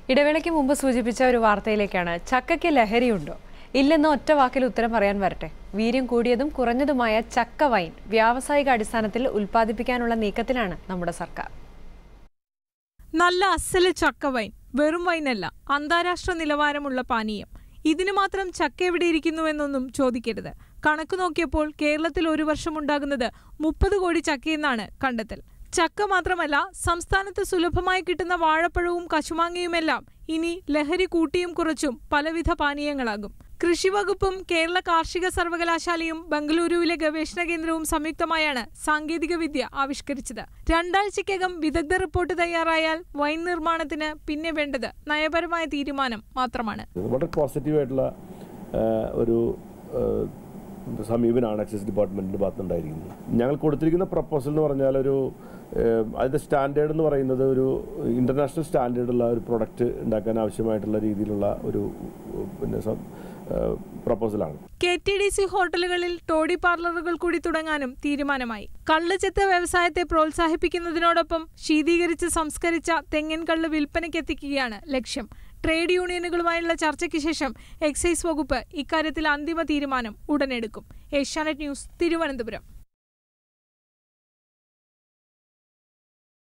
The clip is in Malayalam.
ഇടവേളയ്ക്ക് മുമ്പ് സൂചിപ്പിച്ച ഒരു വാർത്തയിലേക്കാണ് ചക്കയ്ക്ക് ലഹരിയുണ്ടോ ഇല്ലെന്ന് ഒറ്റ വാക്കിൽ ഉത്തരം പറയാൻ വരട്ടെ വീര്യം കൂടിയതും കുറഞ്ഞതുമായ ചക്ക വൈൻ വ്യാവസായിക അടിസ്ഥാനത്തിൽ ഉൽപ്പാദിപ്പിക്കാനുള്ള നീക്കത്തിലാണ് നമ്മുടെ സർക്കാർ നല്ല അസല് ചക്ക വൈൻ വെറും വൈനല്ല അന്താരാഷ്ട്ര നിലവാരമുള്ള പാനീയം ഇതിനു മാത്രം ചക്ക എവിടെ ഇരിക്കുന്നുവെന്നൊന്നും ചോദിക്കരുത് കണക്ക് നോക്കിയപ്പോൾ കേരളത്തിൽ ഒരു വർഷം ഉണ്ടാകുന്നത് മുപ്പത് കോടി ചക്കയെന്നാണ് കണ്ടെത്തൽ ചക്ക മാത്രമല്ല സംസ്ഥാനത്ത് സുലഭമായി കിട്ടുന്ന വാഴപ്പഴവും കശുമാങ്ങയുമെല്ലാം ഇനി ലഹരി കൂട്ടിയും കുറച്ചും പലവിധ പാനീയങ്ങളാകും കൃഷിവകുപ്പും കേരള കാർഷിക സർവകലാശാലയും ബംഗളൂരുവിലെ ഗവേഷണ കേന്ദ്രവും സംയുക്തമായാണ് സാങ്കേതിക വിദ്യ ആവിഷ്കരിച്ചത് രണ്ടാഴ്ചയ്ക്കകം വിദഗ്ധ റിപ്പോർട്ട് തയ്യാറായാൽ വൈൻ നിർമ്മാണത്തിന് പിന്നെ വേണ്ടത് നയപരമായ തീരുമാനം മാത്രമാണ് വളരെ പോസിറ്റീവായിട്ടുള്ള ഒരു ആ, സമീപനമാണ് എക്സൈസ് ഡിപ്പാർട്ട്മെൻറ്റിൻ്റെ ഭാഗത്തുനിന്നുണ്ടായിരിക്കുന്നത് ഞങ്ങൾ കൊടുത്തിരിക്കുന്ന പ്രപ്പോസൽ എന്ന് പറഞ്ഞാൽ ഒരു ആ, അതിൻ്റെ സ്റ്റാൻഡേർഡ് എന്ന് പറയുന്നത് ഒരു ഇൻ്റർനാഷണൽ സ്റ്റാൻഡേർഡുള്ള ഒരു പ്രൊഡക്റ്റ് ഉണ്ടാക്കാൻ ആവശ്യമായിട്ടുള്ള രീതിയിലുള്ള ഒരു പിന്നെ പ്രപ്പോസലാണ് കെ ടി ഡി സി ഹോട്ടലുകളിൽ ടോഡി പാർലറുകൾ കൂടി തുടങ്ങാനും തീരുമാനമായി കള്ളുചെത്ത വ്യവസായത്തെ പ്രോത്സാഹിപ്പിക്കുന്നതിനോടൊപ്പം ശീതീകരിച്ച് സംസ്കരിച്ച തെങ്ങിൻ കള്ള് വിൽപ്പനയ്ക്കെത്തിക്കുകയാണ് ലക്ഷ്യം ട്രേഡ് യൂണിയനുകളുമായുള്ള ചർച്ചയ്ക്ക് ശേഷം എക്സൈസ് വകുപ്പ് ഇക്കാര്യത്തിൽ അന്തിമ തീരുമാനം ഉടനെടുക്കും ഏഷ്യാനെറ്റ് ന്യൂസ് തിരുവനന്തപുരം